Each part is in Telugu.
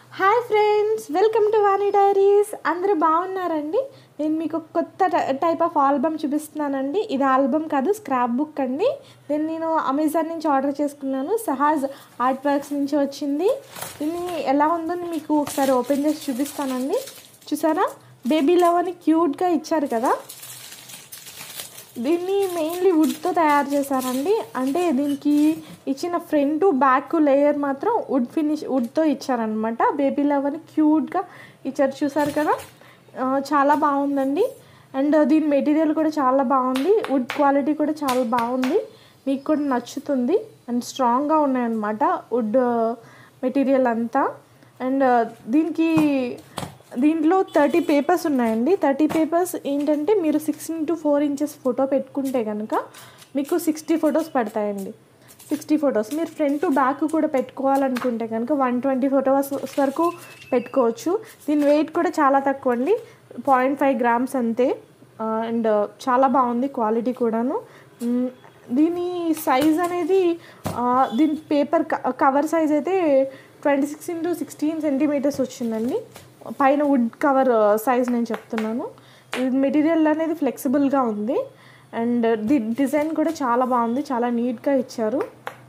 hi friends welcome to Vani diaries అందరూ బాగున్నారండి నేను మీకు ఒక కొత్త టై- టైప్ ఆఫ్ ఆల్బమ్ చూపిస్తున్నానండి ఇది ఆల్బమ్ కాదు స్క్రాప్ బుక్ అండి దీన్ని నేను అమెజాన్ నుంచి ఆర్డర్ చేసుకున్నాను సహాజ్ ఆర్ట్ వర్క్స్ నుంచి వచ్చింది దీన్ని ఎలా ఉందో నేను మీకు ఒకసారి ఓపెన్ చేసి చూపిస్తానండి చూసారా బేబీ లవ్ అని క్యూట్గా ఇచ్చారు కదా దీన్ని మెయిన్లీ వుడ్తో తయారు చేశారండి అంటే దీనికి ఇచ్చిన ఫ్రంట్ బ్యాక్ లేయర్ మాత్రం వుడ్ ఫినిష్ వుడ్తో ఇచ్చారనమాట బేబీ లవ్ అని క్యూట్గా ఇచ్చారు చూసారు కదా ఆ, చాలా బాగుందండి అండ్ దీని మెటీరియల్ కూడా చాలా బాగుంది వుడ్ క్వాలిటీ కూడా చాలా బాగుంది మీకు కూడా నచ్చుతుంది అండ్ స్ట్రాంగ్గా ఉన్నాయన్నమాట వుడ్ మెటీరియల్ అంతా అండ్ దీనికి దీంట్లో థర్టీ పేపర్స్ ఉన్నాయండి థర్టీ పేపర్స్ ఏంటంటే మీరు six into four inches photo పెట్టుకుంటే కనుక మీకు సిక్స్టీ ఫొటోస్ పడతాయండి సిక్స్టీ ఫొటోస్ మీరు ఫ్రంట్ బ్యాక్ కూడా పెట్టుకోవాలనుకుంటే కనుక వన్ ట్వంటీ ఫొటోస్ వరకు పెట్టుకోవచ్చు దీని వెయిట్ కూడా చాలా తక్కువ అండి పాయింట్ ఫైవ్ గ్రామ్స్ అంతే అండ్ చాలా బాగుంది క్వాలిటీ కూడాను మ్, దీని సైజ్ అనేది ఆ, దీని పేపర్ కవర్ సైజ్ అయితే twenty six into sixteen centimetres వచ్చిందండి పైన వుడ్ కవర్ సైజ్ నేను చెప్తున్నాను ఇది మెటీరియల్ అనేది ఫ్లెక్సిబుల్గా ఉంది అండ్ ది డిజైన్ కూడా చాలా బాగుంది చాలా నీట్గా ఇచ్చారు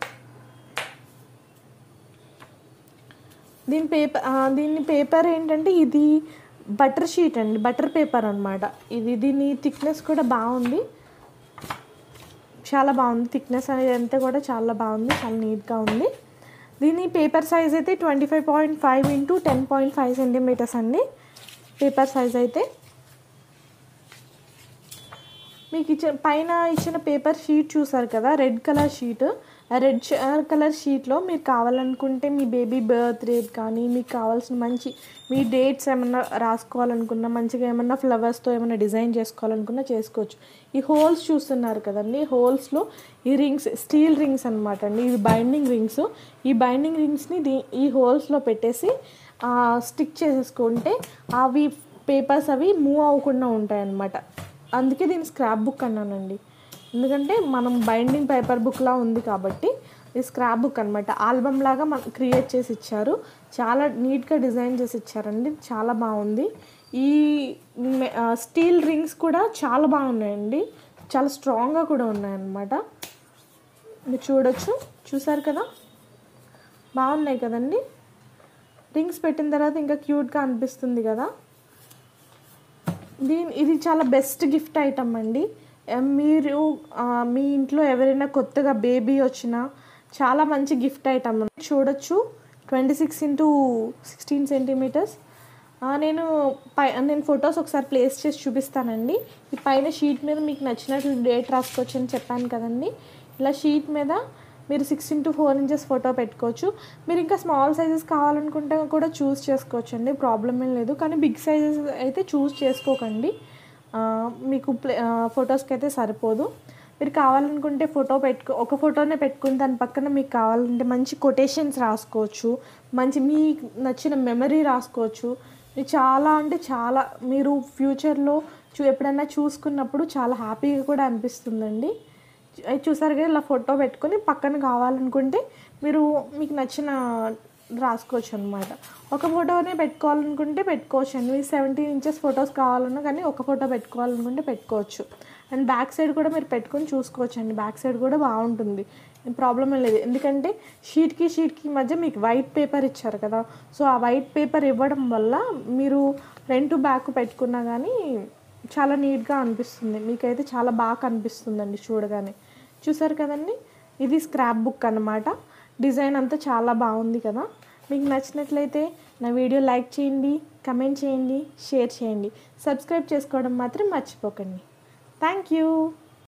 దీని పేపర్ దీని పేపర్ ఏంటంటే ఇది బటర్ షీట్ అండి బటర్ పేపర్ అనమాట ఇది దీని థిక్నెస్ కూడా బాగుంది చాలా బాగుంది థిక్నెస్ అనేది అంతా కూడా చాలా బాగుంది చాలా నీట్గా ఉంది దీని పేపర్ సైజ్ అయితే twenty five point five into ten point five centimetres అండి పేపర్ సైజ్ అయితే మీకు ఇచ్చిన పైన ఇచ్చిన పేపర్ షీట్ చూసారు కదా రెడ్ కలర్ షీట్ ఆ రెడ్ కలర్ షీట్లో మీరు కావాలనుకుంటే మీ బేబీ బర్త్ రేట్ కానీ మీకు కావాల్సిన మంచి మీ డేట్స్ ఏమన్నా రాసుకోవాలనుకున్నా మంచిగా ఏమన్నా ఫ్లవర్స్తో ఏమన్నా డిజైన్ చేసుకోవాలనుకున్నా చేసుకోవచ్చు ఈ హోల్స్ చూస్తున్నారు కదండి హోల్స్లో ఈ రింగ్స్ స్టీల్ రింగ్స్ అనమాట అండి ఇవి బైండింగ్ రింగ్స్ ఈ బైండింగ్ రింగ్స్ని దీ ఈ హోల్స్లో పెట్టేసి స్టిక్ చేసేసుకుంటే అవి పేపర్స్ అవి మూవ్ అవ్వకుండా ఉంటాయి అన్నమాట అందుకే దీన్ని స్క్రాప్ బుక్ అన్నానండి ఎందుకంటే మనం బైండింగ్ పేపర్ బుక్లా ఉంది కాబట్టి ఇది స్క్రాప్ బుక్ అనమాట ఆల్బమ్ లాగా మనం క్రియేట్ చేసి ఇచ్చారు చాలా నీట్గా డిజైన్ చేసి ఇచ్చారండి చాలా బాగుంది ఈ మె- ఆ, స్టీల్ రింగ్స్ కూడా చాలా బాగున్నాయండి చాలా స్ట్రాంగ్గా కూడా ఉన్నాయన్నమాట మీరు చూడొచ్చు చూసారు కదా బాగున్నాయి కదండి రింగ్స్ పెట్టిన తర్వాత ఇంకా క్యూట్గా అనిపిస్తుంది కదా దీని ఇది చాలా బెస్ట్ గిఫ్ట్ ఐటమ్ అండి ఆ, మీరు ఆ, మీ ఇంట్లో ఎవరైనా కొత్తగా బేబీ వచ్చినా చాలా మంచి గిఫ్ట్ ఐటమ్ చూడొచ్చు twenty six into sixteen centimetres నేను పై నేను ఫొటోస్ ఒకసారి ప్లేస్ చేసి చూపిస్తానండి ఈ పైన షీట్ మీద మీకు నచ్చినట్లు డేట్ రాసుకోవచ్చు అని చెప్పాను కదండి ఇలా షీట్ మీద మీరు six into four inches photo పెట్టుకోవచ్చు మీరు ఇంకా స్మాల్ సైజెస్ కావాలనుకుంటే కూడా చూస్ చేసుకోవచ్చు అండి ప్రాబ్లం ఏం లేదు కానీ బిగ్ సైజెస్ అయితే చూస్ చేసుకోకండి ఆ, మీకు ప్లే ఫొటోస్కి అయితే సరిపోదు మీరు కావాలనుకుంటే ఫోటో పెట్టుకో ఒక ఫోటోనే పెట్టుకుని దాని పక్కన మీకు కావాలంటే మంచి కొటేషన్స్ రాసుకోవచ్చు మంచి మీకు నచ్చిన మెమరీ రాసుకోవచ్చు ఇది చాలా అంటే చాలా మీరు ఫ్యూచర్లో చూ ఎప్పుడైనా చూసుకున్నప్పుడు చాలా హ్యాపీగా కూడా అనిపిస్తుందండి అది చూసారు కదా ఇలా ఫోటో పెట్టుకొని పక్కన కావాలనుకుంటే మీరు మీకు నచ్చిన రాసుకోవచ్చు అనమాట ఒక ఫోటోనే పెట్టుకోవాలనుకుంటే పెట్టుకోవచ్చు అండి మీకు సెవెంటీన్ ఇంచెస్ ఫొటోస్ కావాలన్నా కానీ ఒక ఫోటో పెట్టుకోవాలనుకుంటే పెట్టుకోవచ్చు అండ్ బ్యాక్ సైడ్ కూడా మీరు పెట్టుకొని చూసుకోవచ్చు అండి బ్యాక్ సైడ్ కూడా బాగుంటుంది ప్రాబ్లం ఏం లేదు ఎందుకంటే షీట్కి షీట్కి మధ్య మీకు వైట్ పేపర్ ఇచ్చారు కదా సో ఆ వైట్ పేపర్ ఇవ్వడం వల్ల మీరు ఫ్రంట్ బ్యాక్ పెట్టుకున్నా కానీ చాలా నీట్గా అనిపిస్తుంది మీకైతే చాలా బాగా కనిపిస్తుందండి చూడగానే చూసారు కదండి ఇది స్క్రాప్ బుక్ అన్నమాట డిజైన్ అంతా చాలా బాగుంది కదా మీకు నచ్చినట్లయితే నా వీడియో లైక్ చేయండి కమెంట్ చేయండి షేర్ చేయండి సబ్స్క్రైబ్ చేసుకోవడం మాత్రం మర్చిపోకండి థ్యాంక్ యూ